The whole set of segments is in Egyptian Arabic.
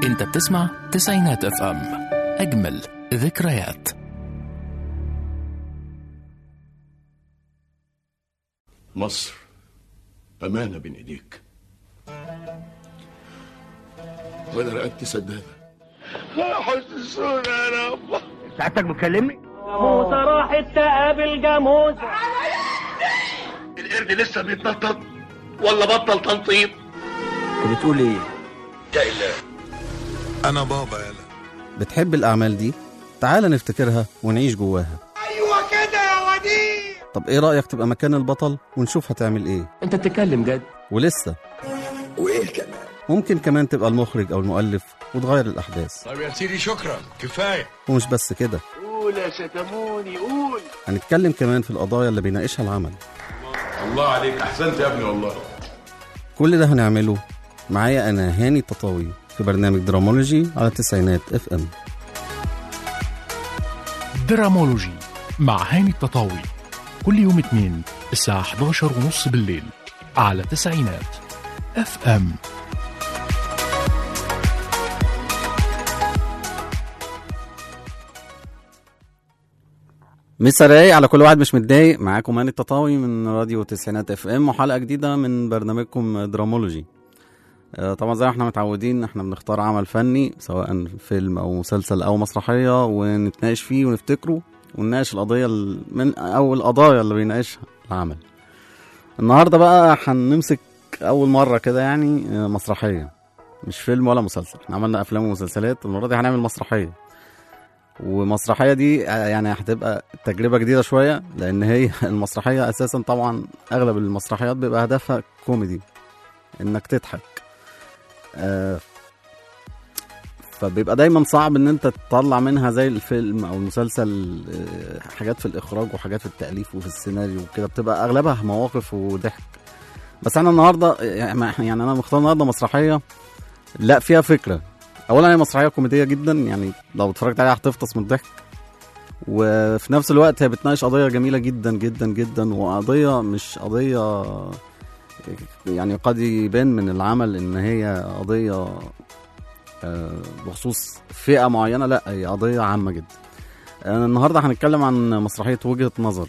انت بتسمع تسعينات اف ام اجمل ذكريات مصر أمانة بين إيديك وأنا رقبتي سدادة حسسونا يا رب سعادتك بتكلمني؟ موسى راحت تقابل جاموسة القرد لسه بيتنطط ولا بطل تنطيط انت بتقول ايه؟ يا إله أنا بابا يلا بتحب الأعمال دي؟ تعال نفتكرها ونعيش جواها أيوة كده يا وديع طب إيه رأيك تبقى مكان البطل ونشوف هتعمل إيه؟ انت بتتكلم جد ولسه وإيه كمان؟ ممكن كمان تبقى المخرج أو المؤلف وتغير الأحداث طب يا سيدي شكرا كفاية ومش بس كده قول يا ستموني قول هنتكلم كمان في القضايا اللي بيناقشها العمل الله عليك أحسنت يا ابني والله كل ده هنعمله معايا أنا هاني التطاوي في برنامج درامولوجي على التسعينات اف ام درامولوجي مع هاني التطاوي كل يوم اثنين الساعة 11 ونص بالليل على تسعينات اف ام مسا رايق على كل واحد مش متضايق معاكم هاني التطاوي من راديو تسعينات اف ام وحلقه جديده من برنامجكم درامولوجي آه، طبعا زي ما احنا متعودين احنا بنختار عمل فني سواء فيلم او مسلسل او مسرحيه ونتناقش فيه ونفتكره ونناقش القضيه ال- من او القضايا اللي بيناقشها العمل النهارده بقى هنمسك اول مره كده يعني آه، مسرحيه مش فيلم ولا مسلسل احنا عملنا افلام ومسلسلات المره دي هنعمل مسرحيه ومسرحيه دي آه، يعني هتبقى تجربه جديده شويه لان هي المسرحيه اساسا طبعا اغلب المسرحيات بيبقى هدفها كوميدي انك تضحك آه، فبيبقى دايما صعب ان انت تطلع منها زي الفيلم او المسلسل آه، حاجات في الاخراج وحاجات في التاليف وفي السيناريو وكده بتبقى اغلبها مواقف وضحك بس انا النهارده يعني انا مختار النهارده مسرحيه لا فيها فكره اولا هي مسرحيه كوميديه جدا يعني لو اتفرجت عليها هتفطس من الضحك وفي نفس الوقت هي بتناقش قضيه جميله جدا جدا جدا وقضيه مش قضيه يعني قد يبان من العمل ان هي قضيه آه، بخصوص فئه معينه لا هي قضيه عامه جدا آه، النهارده هنتكلم عن مسرحيه وجهه نظر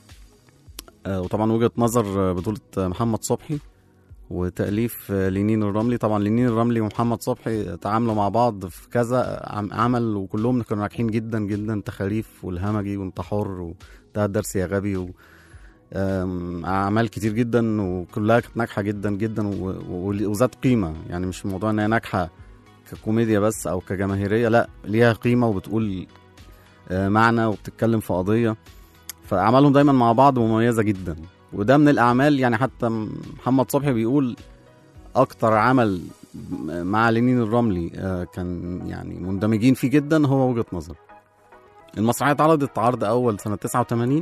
آه، وطبعا وجهه نظر آه، بطوله محمد صبحي وتأليف آه، لينين الرملي طبعا لينين الرملي ومحمد صبحي تعاملوا مع بعض في كذا عم- عمل وكلهم كانوا ناجحين جدا جدا تخاريف والهمجي وانت حر وده الدرس يا غبي و... آم، اعمال كتير جدا وكلها كانت ناجحه جدا جدا و- و- وذات قيمه يعني مش موضوع ان هي ناجحه ككوميديا بس او كجماهيريه لا ليها قيمه وبتقول آه، معنى وبتتكلم في قضيه فاعمالهم دايما مع بعض مميزه جدا وده من الاعمال يعني حتى محمد صبحي بيقول اكتر عمل مع لينين الرملي آه، كان يعني مندمجين فيه جدا هو وجهه نظر المسرحيه اتعرضت عرض اول سنه 89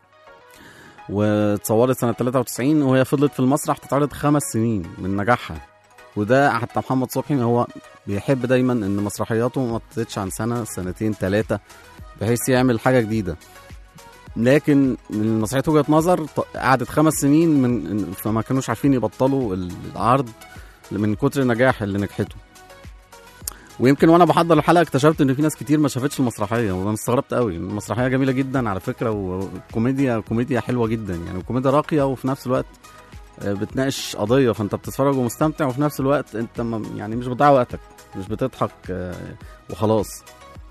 واتصورت سنه 93 وهي فضلت في المسرح تتعرض خمس سنين من نجاحها وده حتى محمد صبحي هو بيحب دايما ان مسرحياته ما تزيدش عن سنه سنتين ثلاثه بحيث يعمل حاجه جديده لكن من مسرحيه وجهه نظر ط- قعدت خمس سنين من فما كانوش عارفين يبطلوا العرض من كتر النجاح اللي نجحته ويمكن وانا بحضر الحلقه اكتشفت ان في ناس كتير ما شافتش المسرحيه وانا استغربت قوي المسرحيه جميله جدا على فكره وكوميديا كوميديا حلوه جدا يعني كوميديا راقيه وفي نفس الوقت آه، بتناقش قضيه فانت بتتفرج ومستمتع وفي نفس الوقت انت ما- يعني مش بتضيع وقتك مش بتضحك آه، وخلاص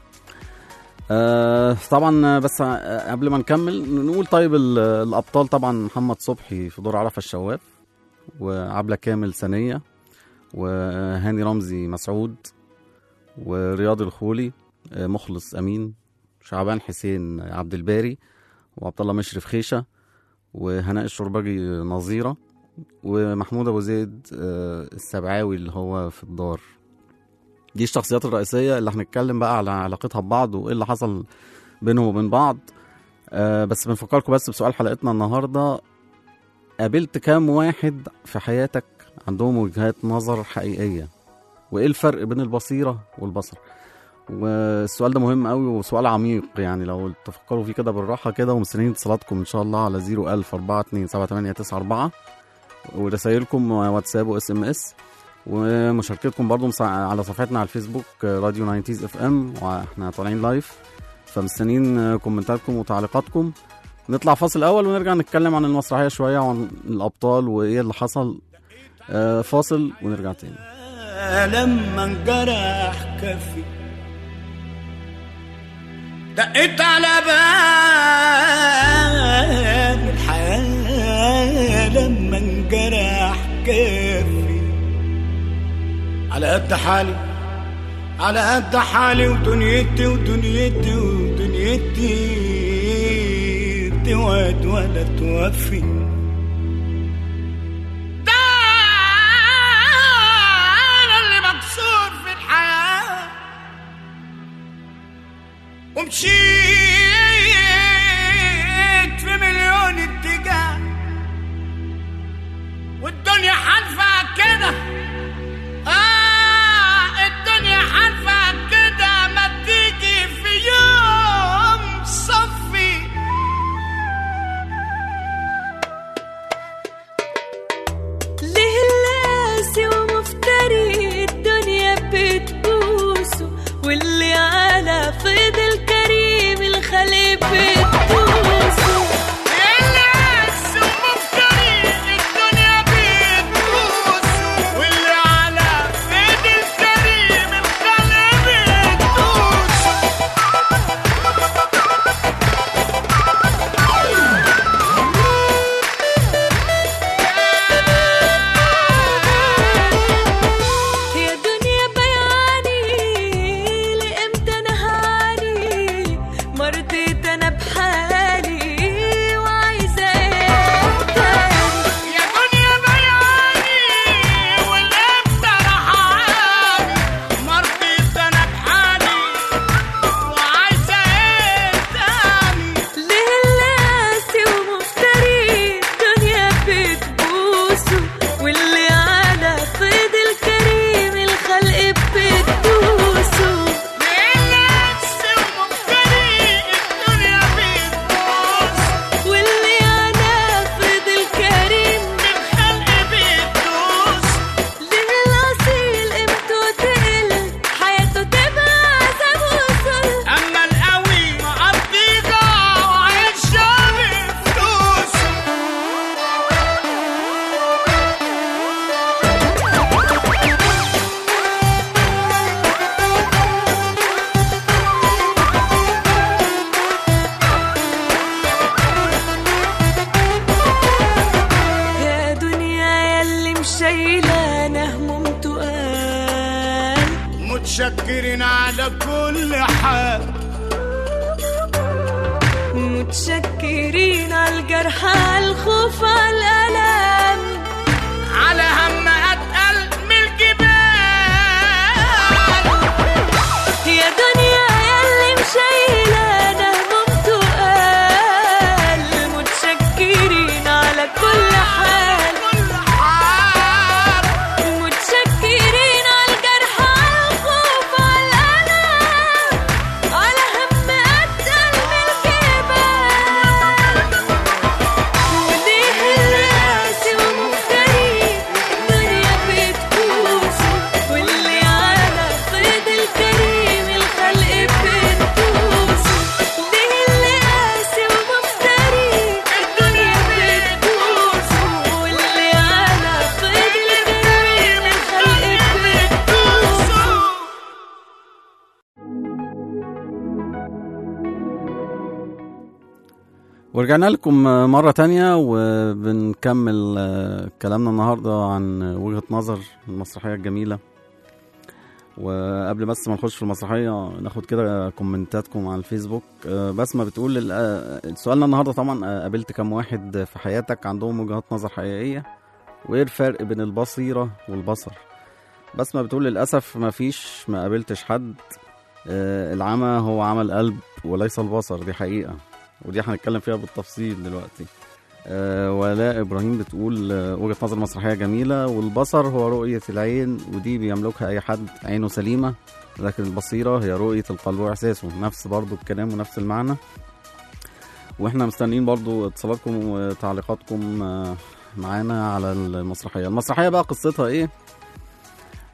آه طبعا آه، بس آه، قبل ما نكمل نقول طيب ال- الابطال طبعا محمد صبحي في دور عرفه الشواف وعبله كامل ثانيه وهاني رمزي مسعود ورياض الخولي آه، مخلص امين شعبان حسين عبد الباري وعبد الله مشرف خيشه وهناء الشربجي نظيره ومحمود ابو زيد آه، السبعاوي اللي هو في الدار دي الشخصيات الرئيسيه اللي هنتكلم بقى على علاقتها ببعض وايه اللي حصل بينهم وبين بعض آه بس بنفكركم بس بسؤال حلقتنا النهارده قابلت كام واحد في حياتك عندهم وجهات نظر حقيقيه وايه الفرق بين البصيره والبصر والسؤال ده مهم قوي وسؤال عميق يعني لو تفكروا فيه كده بالراحه كده ومستنيين اتصالاتكم ان شاء الله على 01000 427 7894 ورسايلكم واتساب واس ام اس ومشاركتكم برضو مسا- على صفحتنا على الفيسبوك آه، راديو 90 اف ام واحنا طالعين لايف فمستنيين آه، كومنتاتكم وتعليقاتكم نطلع فاصل اول ونرجع نتكلم عن المسرحيه شويه وعن الابطال وايه اللي حصل آه، فاصل ونرجع تاني لما انجرح كفي دقيت على باب الحياة لما انجرح كفي على قد حالي على قد حالي ودنيتي ودنيتي ودنيتي توعد ولا توفي ده أنا اللي مكسور في الحياة ومشيت في مليون اتجاه والدنيا حالفة كده آه الدنيا حالفة كده ما تيجي في يوم صفي ليه اللاسي ومفتري الدنيا بتبوسه واللي على فيض الكريم الخليق بتبوسه الناس ومفتري الدنيا بتبوس واللي على ايد الكريم الخلق بتبوس يا دنيا بياني لامتى انا هاني مرضيت انا بحالي وعايزه ايه تاني يا دنيا بياني والامتى رحاني مرضيت انا بحالي وعايزه ايه تاني ليه اللاسي ومفتري الدنيا بتبوسه واللي على فيض الكريم الخلق بتدوسه الناس ومفتري الدنيا بتبوس واللي على فيض الكريم الخلق بتدوس ليه الأصيل قيمته تقل حياته تبقى عذاب وصل اما القوي مقضيها وعيشها بفلوس يا دنيا يلي مشايلة أنا هموم تقال متشكرين على كل حال متشكرين على الجرح على الخوف على الألم على هم اتقل من الجبال يا دنيا يلي مشايلة أنا هموم تقال متشكرين على كل حال كل حال متشكرين على الجرح على الخوف على الألم على هم أتقل من الجبال وليه الراسي ومفتري الدنيا بتبوسه واللي على فيض الكريم الخلق بتبوسه ليه الراسي ومفتري الدنيا بتبوسه واللي على فيض الكريم الخلق بتبوسه ورجعنا لكم مرة تانية وبنكمل آه، كلامنا النهاردة عن وجهة نظر المسرحية الجميلة وقبل بس ما نخش في المسرحية ناخد كده كومنتاتكم على الفيسبوك آه، بسمة بتقول ال- آه، سؤالنا النهاردة طبعا آه، قابلت كم واحد في حياتك عندهم وجهات نظر حقيقية وايه الفرق بين البصيرة والبصر بسمة بتقول للأسف ما فيش ما قابلتش حد آه، العمى هو عمى القلب وليس البصر دي حقيقة ودي هنتكلم فيها بالتفصيل دلوقتي آه ولاء ابراهيم بتقول آه وجهه نظر مسرحيه جميله والبصر هو رؤيه العين ودي بيملكها اي حد عينه سليمه لكن البصيره هي رؤيه القلب واحساسه نفس برضو الكلام ونفس المعنى واحنا مستنيين برضو اتصالاتكم وتعليقاتكم آه معانا على المسرحيه المسرحيه بقى قصتها ايه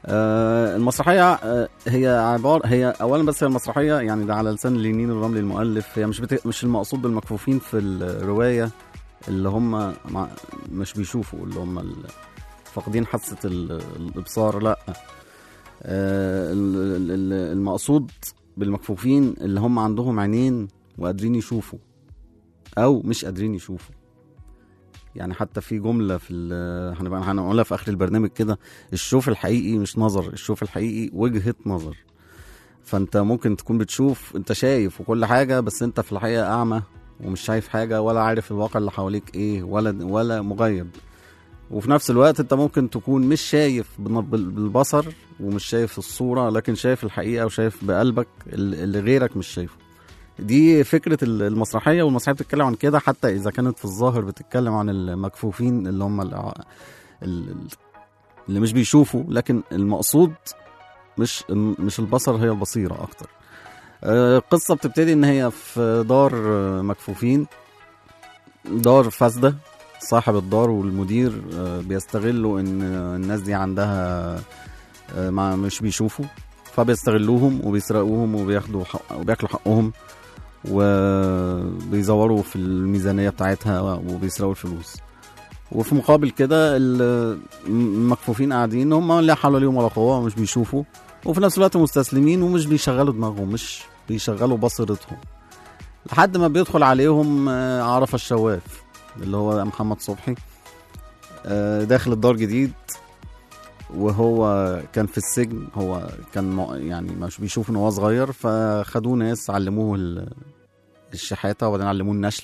آه المسرحيه آه هي عباره هي اولا بس هي المسرحيه يعني ده على لسان لينين الرملي المؤلف هي مش بت... مش المقصود بالمكفوفين في الروايه اللي هم مع... مش بيشوفوا اللي هم ال... فاقدين حاسه ال... الابصار لا آه ال- ال- ال- المقصود بالمكفوفين اللي هم عندهم عينين وقادرين يشوفوا او مش قادرين يشوفوا يعني حتى في جمله في ال- هنبقى هنقولها في اخر البرنامج كده الشوف الحقيقي مش نظر الشوف الحقيقي وجهه نظر فانت ممكن تكون بتشوف انت شايف وكل حاجه بس انت في الحقيقه اعمى ومش شايف حاجه ولا عارف الواقع اللي حواليك ايه ولا ولا مغيب وفي نفس الوقت انت ممكن تكون مش شايف بن- بال- بالبصر ومش شايف الصوره لكن شايف الحقيقه وشايف بقلبك اللي اللي غيرك مش شايفه دي فكره ال- المسرحيه والمسرحيه بتتكلم عن كده حتى اذا كانت في الظاهر بتتكلم عن المكفوفين اللي هم الع- ال- ال- اللي مش بيشوفوا لكن المقصود مش مش البصر هي البصيره اكتر آه، القصه بتبتدي ان هي في دار آه، مكفوفين دار فاسده صاحب الدار والمدير آه، بيستغلوا ان الناس دي عندها آه، ما مش بيشوفوا فبيستغلوهم وبيسرقوهم وبياخدوا حق وبياكلوا حقهم وبيزوروا في الميزانيه بتاعتها وبيسرقوا الفلوس وفي مقابل كده ال- المكفوفين قاعدين هم لا حول ليهم ولا قوه مش بيشوفوا وفي نفس الوقت مستسلمين ومش بيشغلوا دماغهم مش بيشغلوا بصيرتهم لحد ما بيدخل عليهم آه، عرفة الشواف اللي هو محمد صبحي آه، داخل الدار جديد وهو كان في السجن هو كان م- يعني مش بيشوف ان هو صغير فخدوه ناس علموه ال- الشحاته وبعدين علموه النشل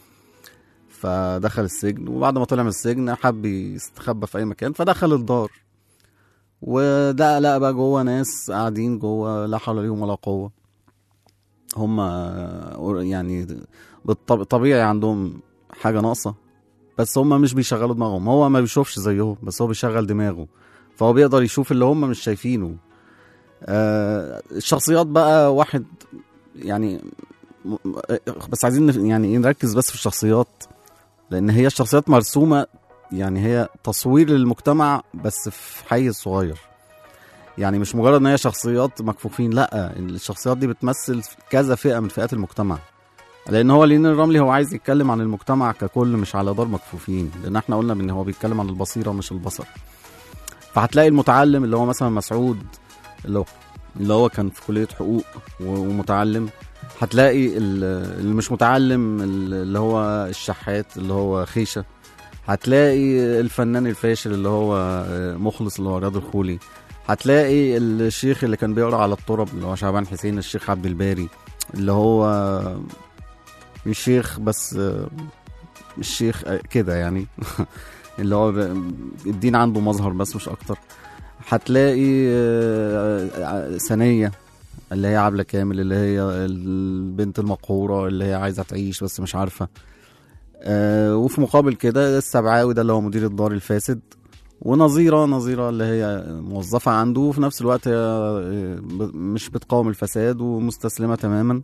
فدخل السجن وبعد ما طلع من السجن حب يستخبى في اي مكان فدخل الدار وده لقى بقى جوه ناس قاعدين جوه لا حول ليهم ولا قوه هم يعني بالطب- طبيعي عندهم حاجه ناقصه بس هم مش بيشغلوا دماغهم هو ما بيشوفش زيهم بس هو بيشغل دماغه فهو بيقدر يشوف اللي هم مش شايفينه آه الشخصيات بقى واحد يعني م- م- بس عايزين نف- يعني ايه نركز بس في الشخصيات لان هي الشخصيات مرسومه يعني هي تصوير للمجتمع بس في حيز صغير يعني مش مجرد ان هي شخصيات مكفوفين لا الشخصيات دي بتمثل كذا فئه من فئات المجتمع لان هو لين الرملي هو عايز يتكلم عن المجتمع ككل مش على دار مكفوفين لان احنا قلنا ان هو بيتكلم عن البصيره مش البصر فهتلاقي المتعلم اللي هو مثلا مسعود اللي هو اللي هو كان في كليه حقوق و- ومتعلم هتلاقي ال- اللي مش متعلم اللي هو الشحات اللي هو خيشه هتلاقي الفنان الفاشل اللي هو مخلص اللي هو رياض الخولي هتلاقي الشيخ اللي كان بيقرا على التراب اللي هو شعبان حسين الشيخ عبد الباري اللي هو مش شيخ بس مش شيخ كده يعني اللي هو ب- الدين عنده مظهر بس مش اكتر هتلاقي آه، ثانية اللي هي عبلة كامل اللي هي البنت المقهورة اللي هي عايزة تعيش بس مش عارفة آه، وفي مقابل كده السبعاوي ده اللي هو مدير الدار الفاسد ونظيرة نظيرة اللي هي موظفة عنده وفي نفس الوقت هي آه، ب- مش بتقاوم الفساد ومستسلمة تماما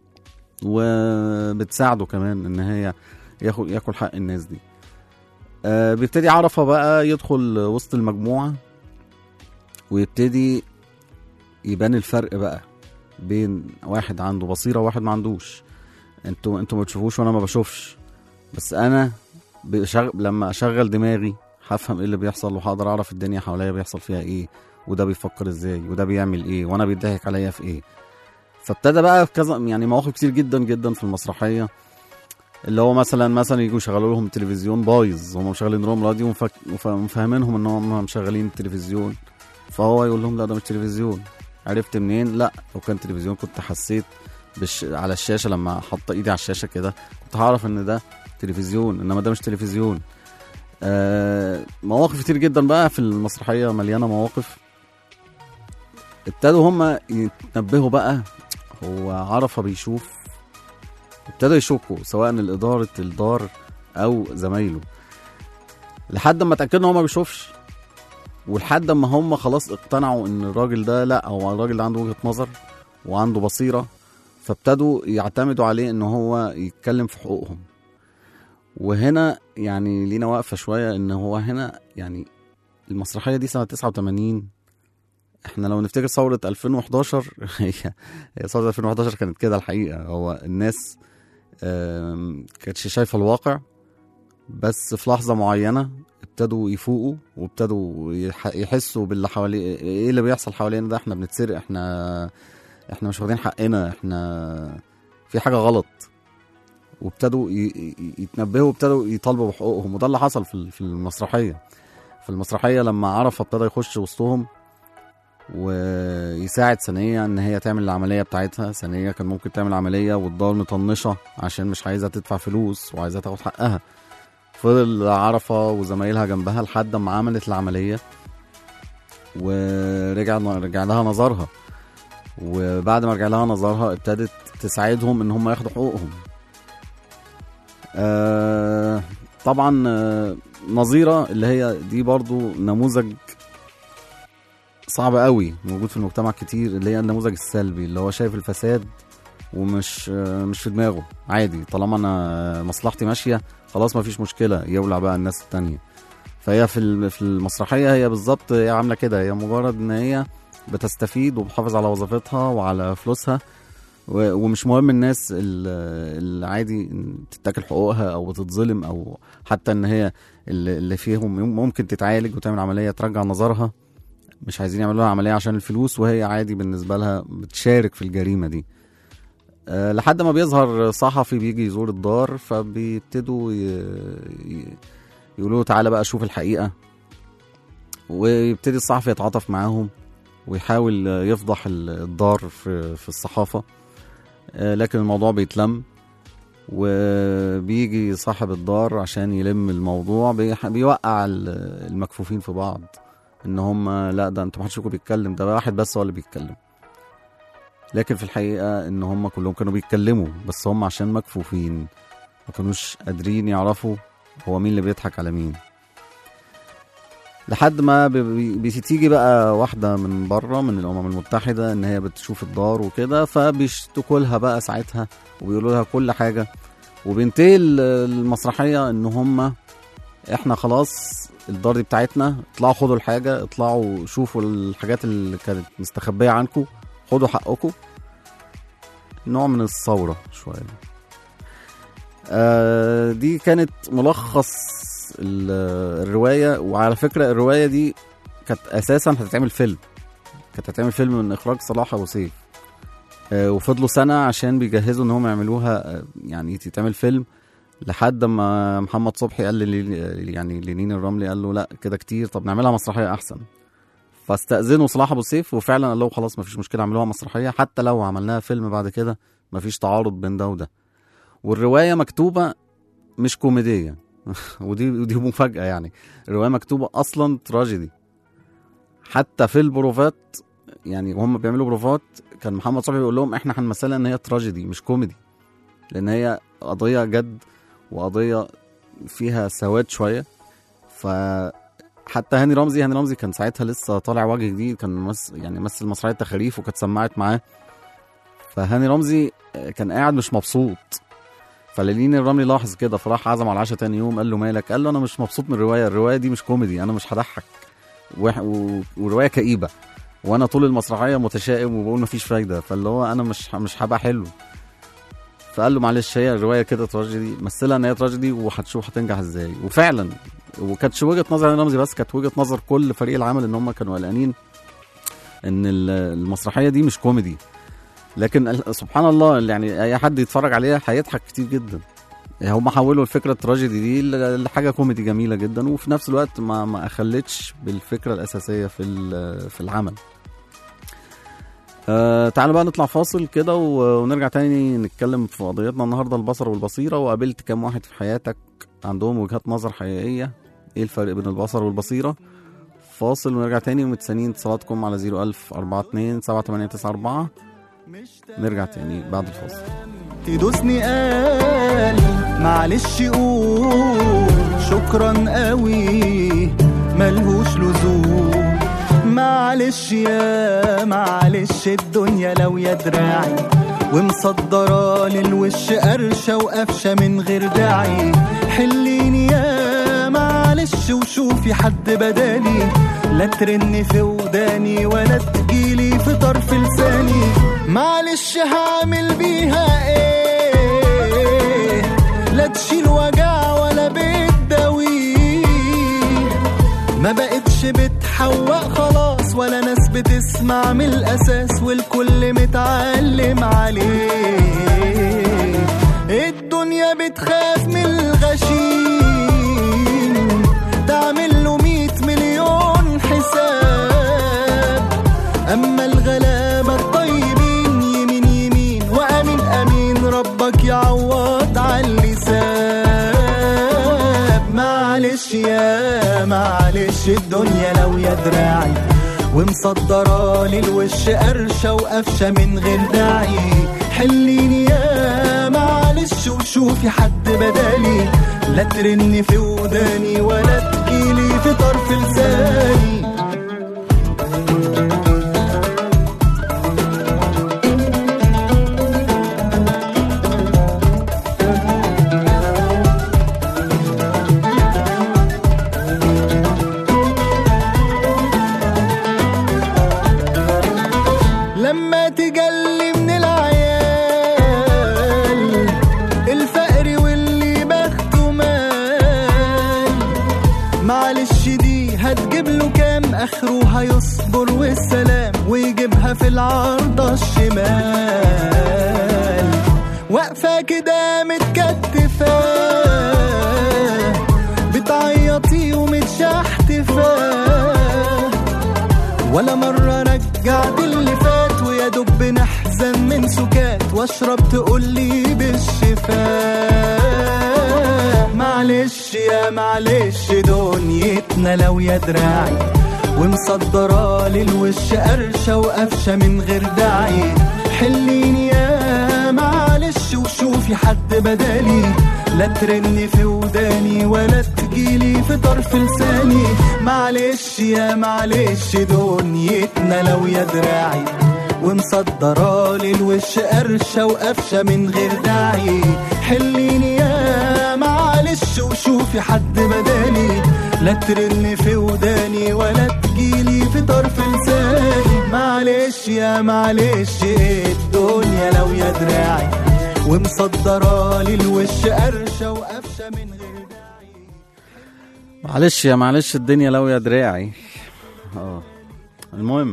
وبتساعده كمان ان هي ياخد ياكل حق الناس دي آه بيبتدي عرفة بقى يدخل وسط المجموعة ويبتدي يبان الفرق بقى بين واحد عنده بصيرة وواحد ما عندوش انتوا انتوا ما بتشوفوش وانا ما بشوفش بس انا بشغ... لما اشغل دماغي هفهم ايه اللي بيحصل وهقدر اعرف الدنيا حواليا بيحصل فيها ايه وده بيفكر ازاي وده بيعمل ايه وانا بيضحك عليا في ايه فابتدى بقى في كذا يعني مواقف كتير جدا جدا في المسرحيه اللي هو مثلا مثلا يجوا يشغلوا لهم التلفزيون بايظ هم مشغلين لهم راديو ومفك... وف- ومفهمينهم ان هم مشغلين التلفزيون فهو يقول لهم لا ده مش تلفزيون عرفت منين لا لو كان تلفزيون كنت حسيت بش... على الشاشه لما احط ايدي على الشاشه كده كنت هعرف ان ده تلفزيون انما ده مش تلفزيون آه مواقف كتير جدا بقى في المسرحيه مليانه مواقف ابتدوا هم يتنبهوا بقى هو عرفه بيشوف ابتدوا يشكوا سواء الإدارة الدار أو زمايله لحد ما اتأكدوا إن هو ما بيشوفش ولحد ما هم خلاص اقتنعوا إن الراجل ده لا هو الراجل ده عنده وجهة نظر وعنده بصيرة فابتدوا يعتمدوا عليه إن هو يتكلم في حقوقهم وهنا يعني لينا واقفة شوية إن هو هنا يعني المسرحية دي سنة 89 احنا لو نفتكر ثورة 2011 هي هي ثورة 2011 كانت كده الحقيقة هو الناس آم، كانتش شايفة الواقع بس في لحظة معينة ابتدوا يفوقوا وابتدوا يح- يحسوا باللي حواليه ايه اللي بيحصل حوالينا ده احنا بنتسرق احنا احنا مش واخدين حقنا احنا في حاجة غلط وابتدوا ي- ي- يتنبهوا وابتدوا يطالبوا بحقوقهم وده اللي حصل في ال- في المسرحية في المسرحية لما عرفة ابتدى يخش وسطهم ويساعد ثانية ان هي تعمل العملية بتاعتها ثانية كان ممكن تعمل عملية والدار مطنشة عشان مش عايزة تدفع فلوس وعايزة تاخد حقها فضل عرفة وزمايلها جنبها لحد ما عملت العملية ورجع رجع لها نظرها وبعد ما رجع لها نظرها ابتدت تساعدهم ان هم ياخدوا حقوقهم آه طبعا آه، نظيرة اللي هي دي برضو نموذج صعب قوي موجود في المجتمع كتير اللي هي النموذج السلبي اللي هو شايف الفساد ومش آه، مش في دماغه عادي طالما انا مصلحتي ماشيه خلاص ما فيش مشكله يولع بقى الناس التانية فهي في ال- في المسرحيه هي بالظبط هي عامله كده هي مجرد ان هي بتستفيد وبتحافظ على وظيفتها وعلى فلوسها و- ومش مهم الناس ال- اللي عادي تتاكل حقوقها او تتظلم او حتى ان هي اللي اللي فيهم ممكن تتعالج وتعمل عمليه ترجع نظرها مش عايزين يعملوا لها عمليه عشان الفلوس وهي عادي بالنسبه لها بتشارك في الجريمه دي أه لحد ما بيظهر صحفي بيجي يزور الدار فبيبتدوا ي... ي... يقولوا له تعالى بقى شوف الحقيقه ويبتدي الصحفي يتعاطف معاهم ويحاول يفضح ال- الدار في في الصحافه أه لكن الموضوع بيتلم وبيجي صاحب الدار عشان يلم الموضوع بيح- بيوقع ال- المكفوفين في بعض ان هم لا ده انتوا محدش فيكم بيتكلم ده واحد بس هو اللي بيتكلم لكن في الحقيقه ان هم كلهم كانوا بيتكلموا بس هم عشان مكفوفين ما كانوش قادرين يعرفوا هو مين اللي بيضحك على مين لحد ما بي- بي- بتيجي بقى واحدة من بره من الأمم المتحدة إن هي بتشوف الدار وكده فبيشتكوا لها بقى ساعتها وبيقولوا لها كل حاجة وبينتهي ال- المسرحية إن هم إحنا خلاص الدار دي بتاعتنا اطلعوا خدوا الحاجة اطلعوا شوفوا الحاجات اللي كانت مستخبية عنكم خدوا حقكم نوع من الثورة شوية آه دي كانت ملخص ال- الرواية وعلى فكرة الرواية دي كانت أساسا هتتعمل فيلم كانت هتتعمل فيلم من إخراج صلاح أبو سيف آه وفضلوا سنة عشان بيجهزوا إن هم يعملوها آه، يعني تتعمل فيلم لحد ما محمد صبحي قال لي يعني لنين الرملي قال له لا كده كتير طب نعملها مسرحية أحسن فاستأذنوا صلاح أبو سيف وفعلا قال له خلاص مفيش مشكلة اعملوها مسرحية حتى لو عملناها فيلم بعد كده مفيش تعارض بين ده وده والرواية مكتوبة مش كوميدية ودي ودي مفاجأة يعني الرواية مكتوبة أصلا تراجيدي حتى في البروفات يعني وهم بيعملوا بروفات كان محمد صبحي بيقول لهم احنا هنمثلها ان هي تراجيدي مش كوميدي لان هي قضية جد وقضية فيها سواد شوية ف حتى هاني رمزي هاني رمزي كان ساعتها لسه طالع وجه جديد كان ممثل يعني مثل مسرحية تخاريف وكانت سمعت معاه فهاني رمزي كان قاعد مش مبسوط فلالين الرملي لاحظ كده فراح عزم على العشاء تاني يوم قال له مالك قال له انا مش مبسوط من الروايه الروايه دي مش كوميدي انا مش هضحك وح- و- والروايه كئيبه وانا طول المسرحيه متشائم وبقول مفيش فايده فاللي هو انا مش مش هبقى حلو فقال له معلش هي الروايه كده تراجيدي مثلها ان هي تراجيدي وهتشوف هتنجح ازاي وفعلا وكانتش وجهه نظر هاني رمزي بس كانت وجهه نظر كل فريق العمل ان هم كانوا قلقانين ان ال- المسرحيه دي مش كوميدي لكن ال- سبحان الله يعني اي حد يتفرج عليها هيضحك كتير جدا هم حولوا الفكره التراجيدي دي ل- لحاجه كوميدي جميله جدا وفي نفس الوقت ما ما اخلتش بالفكره الاساسيه في ال- في العمل آه تعالوا بقى نطلع فاصل كده و- ونرجع تاني نتكلم في قضيتنا النهارده البصر والبصيره وقابلت كام واحد في حياتك عندهم وجهات نظر حقيقيه ايه الفرق بين البصر والبصيره فاصل ونرجع تاني ومتسانين اتصالاتكم على 01000 42 7894 نرجع تاني بعد الفاصل تدوسني قال معلش قول شكرا قوي ملهوش لزوم معلش يا معلش الدنيا لو يا دراعي ومصدرة للوش قرشة وقفشة من غير داعي حليني يا معلش معلش وشوفي حد بدالي لا ترن في وداني ولا تجيلي في طرف لساني معلش هعمل بيها ايه لا تشيل وجع ولا بتداويه ما بقتش بتحوق خلاص ولا ناس بتسمع من الاساس والكل متعلم عليه الدنيا بتخاف من الغشيم تعمل له مية مليون حساب اما الغلابة الطيبين يمين يمين وامين امين ربك يعوض على اللسان معلش يا معلش الدنيا لو يا دراعي ومصدرة للوش قرشة وقفشة من غير داعي حليني يا معلش وشوفي حد بدالي لا ترني في وداني ولا تجيلي في طرف لساني لما تجلي من العيال الفقر واللي بخته مال معلش دي هتجيب له كام اخره هيصبر والسلام ويجيبها في العارضة الشمال واقفة كده متكتفة بتعيطي ومتشحتفة ولا مرة رجعت اللي فات ويا دوب نحزن من سكات واشرب تقولي بالشفاء معلش يا معلش دنيتنا لو يا دراعي ومصدرة للوش قرشة وقفشة من غير داعي حليني يا معلش وشوفي حد بدالي لا ترني في وداني ولا تجيلي في طرف لساني معلش يا معلش دنيتنا لو يا دراعي ومصدرة للوش قرشة وقفشة من غير داعي حليني يا معلش وشوفي حد بدالي لا ترن في وداني ولا تجيلي في طرف لساني معلش يا معلش الدنيا لو يا دراعي ومصدرة للوش قرشة وقفشة من غير داعي معلش يا معلش الدنيا لو يا دراعي اه المهم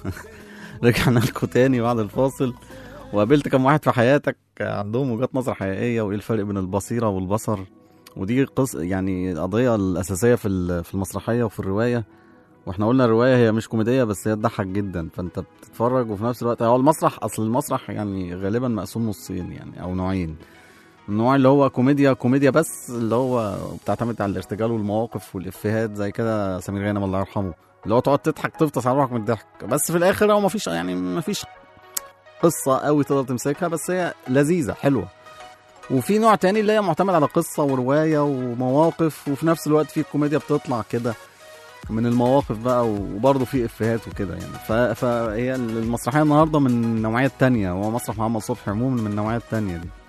رجعنا لكم تاني بعد الفاصل وقابلت كم واحد في حياتك عندهم وجهات نظر حقيقيه وايه الفرق بين البصيره والبصر ودي قص يعني القضيه الاساسيه في ال- في المسرحيه وفي الروايه واحنا قلنا الروايه هي مش كوميديه بس هي تضحك جدا فانت بتتفرج وفي نفس الوقت هو المسرح اصل المسرح يعني غالبا مقسوم نصين يعني او نوعين النوع اللي هو كوميديا كوميديا بس اللي هو بتعتمد على الارتجال والمواقف والافيهات زي كده سمير غانم الله يرحمه اللي هو تقعد تضحك تفطس على روحك من الضحك بس في الاخر هو مفيش يعني مفيش قصه قوي تقدر تمسكها بس هي لذيذه حلوه وفي نوع تاني اللي هي معتمد على قصه وروايه ومواقف وفي نفس الوقت في الكوميديا بتطلع كده من المواقف بقى وبرضه في افيهات وكده يعني ف... فهي المسرحيه النهارده من النوعيه التانية هو مسرح محمد صبحي عموما من النوعيه التانية دي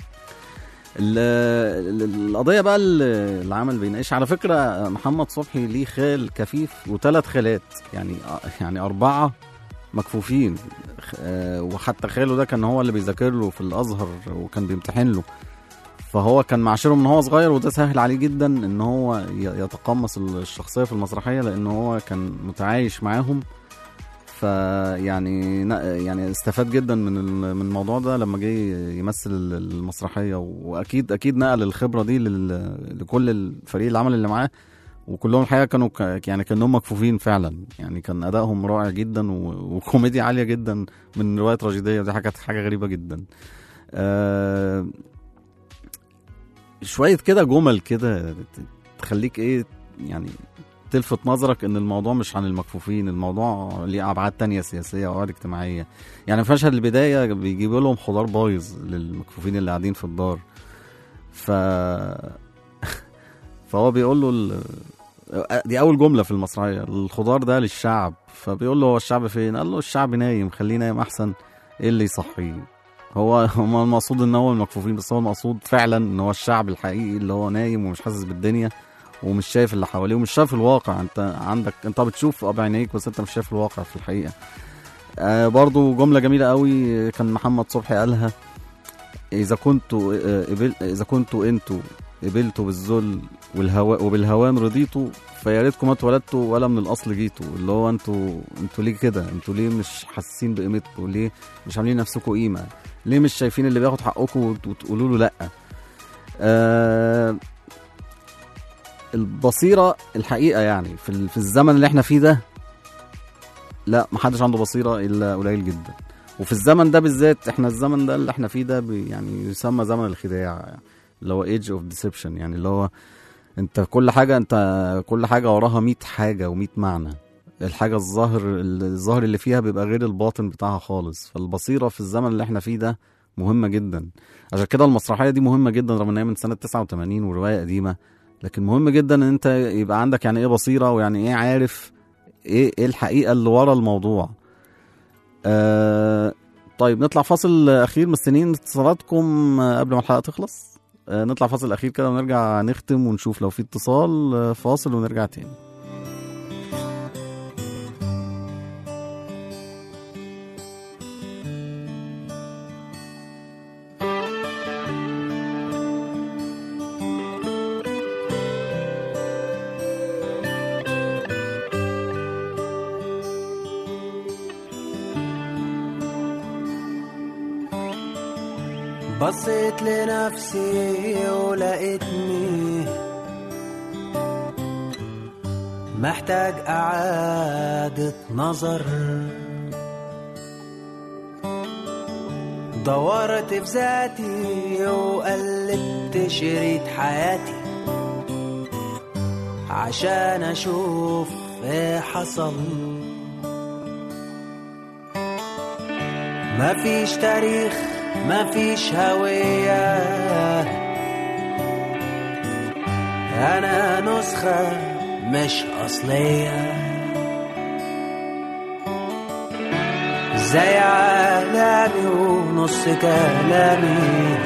ال- ال- القضيه بقى اللي العمل بيناقش على فكره محمد صبحي ليه خال كفيف وثلاث خالات يعني يعني اربعه مكفوفين خ- آه، وحتى خاله ده كان هو اللي بيذاكر له في الازهر وكان بيمتحن له فهو كان معاشره من هو صغير وده سهل عليه جدا ان هو ي- يتقمص الشخصيه في المسرحيه لان هو كان متعايش معاهم فيعني ن- يعني استفاد جدا من ال- من الموضوع ده لما جه يمثل ال- المسرحيه واكيد اكيد نقل الخبره دي لل- لكل الفريق العمل اللي معاه وكلهم الحقيقه كانوا ك- يعني كانهم مكفوفين فعلا يعني كان ادائهم رائع جدا و- وكوميديا عاليه جدا من روايه تراجيديه ودي حاجه حاجه غريبه جدا آه شويه كده جمل كده تخليك ايه يعني تلفت نظرك ان الموضوع مش عن المكفوفين الموضوع ليه ابعاد تانية سياسيه وابعاد اجتماعيه يعني في مشهد البدايه بيجيبوا لهم خضار بايظ للمكفوفين اللي قاعدين في الدار ف فهو بيقول له ال... دي اول جمله في المسرحيه الخضار ده للشعب فبيقول له هو الشعب فين قال له الشعب نايم خليه نايم احسن ايه اللي يصحيه هو هو المقصود ان هو المكفوفين بس هو المقصود فعلا ان هو الشعب الحقيقي اللي هو نايم ومش حاسس بالدنيا ومش شايف اللي حواليه ومش شايف الواقع انت عندك انت بتشوف اه بعينيك بس انت مش شايف الواقع في الحقيقه آه برضو جمله جميله قوي كان محمد صبحي قالها اذا كنتوا آه، قبل اذا كنتوا انتوا قبلتوا بالذل والهوا وبالهوان رضيتوا فيا ريتكم ما اتولدتوا ولا من الاصل جيتوا اللي هو انتوا انتوا ليه كده انتوا ليه مش حاسين بقيمتكم ليه مش عاملين نفسكم قيمه ليه مش شايفين اللي بياخد حقكم وت- وتقولوا له لا آه البصيره الحقيقه يعني في ال- في الزمن اللي احنا فيه ده لا محدش عنده بصيره الا قليل جدا وفي الزمن ده بالذات احنا الزمن ده اللي احنا فيه ده بي- يعني يسمى زمن الخداع اللي هو ايج اوف ديسبشن يعني اللي هو انت كل حاجه انت كل حاجه وراها 100 حاجه و100 معنى الحاجه الظاهر الظاهر اللي فيها بيبقى غير الباطن بتاعها خالص فالبصيره في الزمن اللي احنا فيه ده مهمه جدا عشان كده المسرحيه دي مهمه جدا رغم ان هي من سنه 89 وروايه قديمه لكن مهم جدا ان انت يبقى عندك يعني ايه بصيره ويعني ايه عارف ايه ايه الحقيقه اللي ورا الموضوع آه طيب نطلع فاصل اخير مستنيين اتصالاتكم آه، قبل ما الحلقه تخلص آه نطلع فاصل اخير كده ونرجع نختم ونشوف لو في اتصال آه، فاصل ونرجع تاني بصيت لنفسي ولقيتني محتاج إعادة نظر دورت في ذاتي وقلبت شريط حياتي عشان أشوف إيه حصل مفيش تاريخ مفيش هوية أنا نسخة مش أصلية زي عالمي ونص كلامي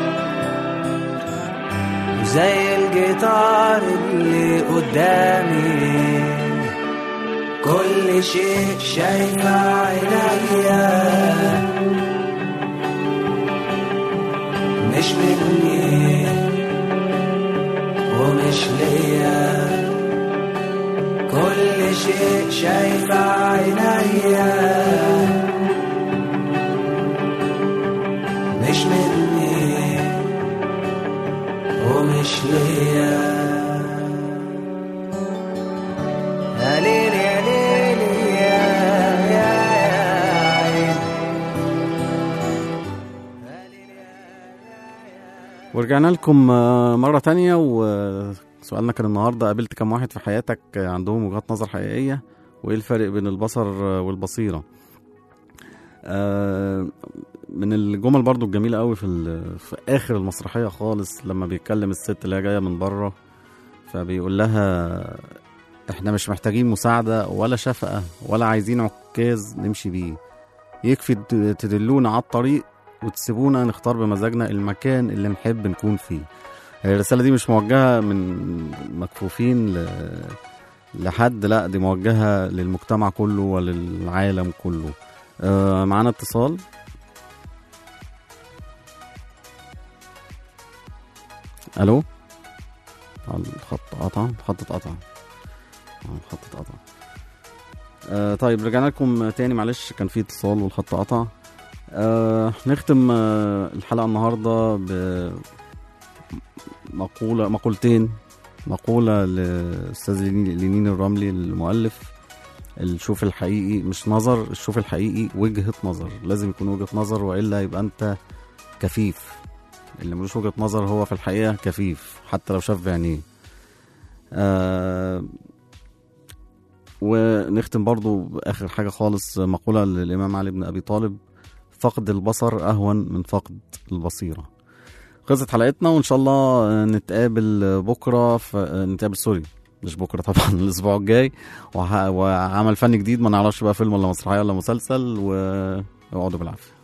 زي الجيتار اللي قدامي كل شيء شايفه عينيا مش مني ومش ليا كل شيء شايفه عينيا مش مني ومش ليا يا ليل يا ليل يا يا يا عين. ورجعنا لكم آه، مرة تانية وسؤالنا كان النهاردة قابلت كم واحد في حياتك آه، عندهم وجهات نظر حقيقية وإيه الفرق بين البصر آه، والبصيرة آه، من الجمل برضو الجميلة قوي في, ال- في آخر المسرحية خالص لما بيتكلم الست اللي هي جاية من بره فبيقول لها احنا مش محتاجين مساعدة ولا شفقة ولا عايزين عكاز نمشي بيه يكفي تد- تدلونا على الطريق وتسيبونا نختار بمزاجنا المكان اللي نحب نكون فيه هي الرسالة دي مش موجهة من مكفوفين ل... لحد لا دي موجهة للمجتمع كله وللعالم كله آه معانا اتصال الو آه، الخط قطع الخط اتقطع آه، الخط اتقطع آه طيب رجعنا لكم تاني معلش كان في اتصال والخط قطع آه نختم آه الحلقة النهاردة بمقولة مقولتين مقولة للأستاذ لينين لينين الرملي المؤلف الشوف الحقيقي مش نظر الشوف الحقيقي وجهة نظر لازم يكون وجهة نظر وإلا يبقى أنت كفيف اللي ملوش وجهة نظر هو في الحقيقة كفيف حتى لو شاف بعينيه آه ونختم برضو بآخر حاجة خالص مقولة للإمام علي بن أبي طالب فقد البصر أهون من فقد البصيرة خلصت حلقتنا وإن شاء الله نتقابل بكرة ف... نتقابل سوري مش بكرة طبعا الأسبوع الجاي وه... وعمل فني جديد ما نعرفش بقى فيلم ولا مسرحية ولا مسلسل واقعدوا بالعافية